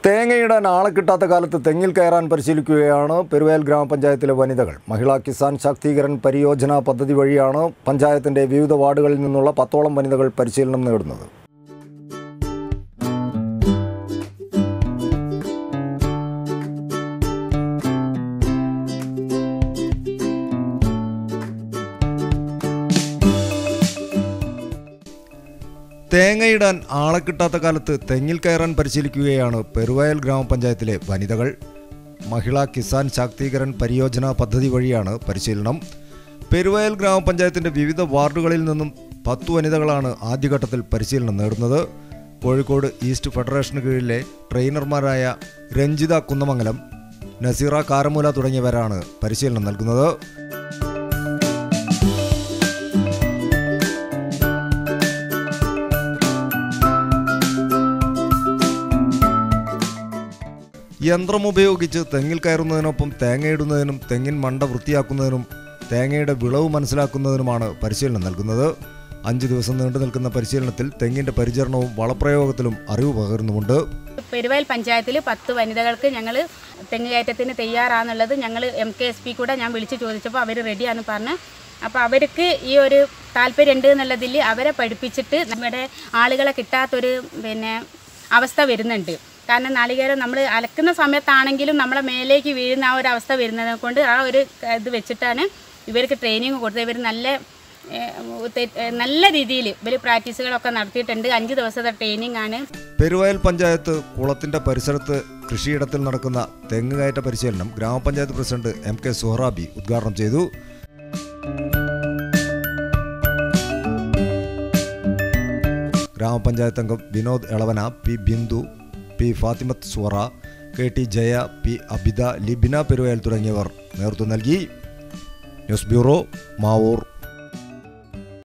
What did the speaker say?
തേങ്ങയിടാൻ ആളെ കിട്ടാത്ത കാലത്ത് തെങ്ങിൽ കയറാൻ പരിശീലിക്കുകയാണ് പെരുവേൽ ഗ്രാമപഞ്ചായത്തിലെ വനിതകൾ മഹിളാ കിസാൻ ശാക്തീകരൺ പരിയോജന പദ്ധതി വഴിയാണ് പഞ്ചായത്തിന്റെ വിവിധ വാർഡുകളിൽ നിന്നുള്ള പത്തോളം വനിതകൾ പരിശീലനം നേടുന്നത് തേങ്ങയിടാൻ ആളെ കിട്ടാത്ത കാലത്ത് തെങ്ങിൽ കയറാൻ പരിശീലിക്കുകയാണ് പെരുവയൽ ഗ്രാമപഞ്ചായത്തിലെ വനിതകൾ മഹിളാ കിസാൻ ശാക്തീകരൺ പരിയോജന പദ്ധതി വഴിയാണ് പരിശീലനം പെരുവയൽ ഗ്രാമപഞ്ചായത്തിന്റെ വിവിധ വാർഡുകളിൽ നിന്നും പത്തു വനിതകളാണ് ആദ്യഘട്ടത്തിൽ പരിശീലനം നേടുന്നത് കോഴിക്കോട് ഈസ്റ്റ് ഫെഡറേഷന് കീഴിലെ ട്രെയിനർമാരായ രഞ്ജിത കുന്നമംഗലം നസീറ കാരമൂല തുടങ്ങിയവരാണ് പരിശീലനം നൽകുന്നത് യന്ത്രമുപയോഗിച്ച് തെങ്ങിൽ കയറുന്നതിനൊപ്പം തേങ്ങയിടുന്നതിനും തെങ്ങിൻ മണ്ട വൃത്തിയാക്കുന്നതിനും തേങ്ങയുടെ വിളവ് മനസ്സിലാക്കുന്നതിനുമാണ് പരിശീലനം നൽകുന്നത് അഞ്ച് ദിവസം നീണ്ടു നിൽക്കുന്ന പരിശീലനത്തിൽ തെങ്ങിന്റെ പരിചരണവും വളപ്രയോഗത്തിലും അറിവ് പകരുന്നുമുണ്ട് പെരുവയൽ പഞ്ചായത്തിൽ പത്ത് വനിതകൾക്ക് ഞങ്ങൾ തെങ്ങ് കയറ്റത്തിന് തയ്യാറാന്നുള്ളത് ഞങ്ങൾ എം കെ എസ് പി കൂടെ ഞാൻ വിളിച്ച് ചോദിച്ചപ്പോൾ അവർ റെഡിയാന്ന് പറഞ്ഞ് അപ്പോൾ അവർക്ക് ഈ ഒരു താല്പര്യമുണ്ട് എന്നുള്ളതിൽ അവരെ പഠിപ്പിച്ചിട്ട് നമ്മുടെ ആളുകളെ കിട്ടാത്തൊരു പിന്നെ അവസ്ഥ വരുന്നുണ്ട് കാരണം നാളികേരം നമ്മൾ അലക്കുന്ന സമയത്താണെങ്കിലും നമ്മളെ മേലേക്ക് വീഴുന്ന ആ ഒരു അവസ്ഥ വരുന്നത് കൊണ്ട് ആ ഒരു ഇത് വെച്ചിട്ടാണ് ഇവർക്ക് ട്രെയിനിങ് കൊടുത്തത് ഇവർ നല്ല ഏഹ്, തെ- ഏഹ്, നല്ല രീതിയിൽ ഇവർ പ്രാക്ടീസുകളൊക്കെ നടത്തിയിട്ടുണ്ട് അഞ്ച് ദിവസത്തെ ട്രെയിനിങ് ആണ് പെരുവയൽ പഞ്ചായത്ത് കുളത്തിന്റെ പരിസരത്ത് കൃഷിയിടത്തിൽ നടക്കുന്ന തെങ്ങ് കയറ്റ പരിശീലനം ഗ്രാമപഞ്ചായത്ത് പ്രസിഡന്റ് എം കെ സുഹറാബി ഉദ്ഘാടനം ചെയ്തു ഗ്രാമപഞ്ചായത്ത് അംഗം Vinod Elavana P Bindu P Fathimath Sura K T Jaya P Abitha Libina Peruvayal തുടങ്ങിയവർ നേതൃത്വം നൽകി ന്യൂസ് ബ്യൂറോ മാവൂർ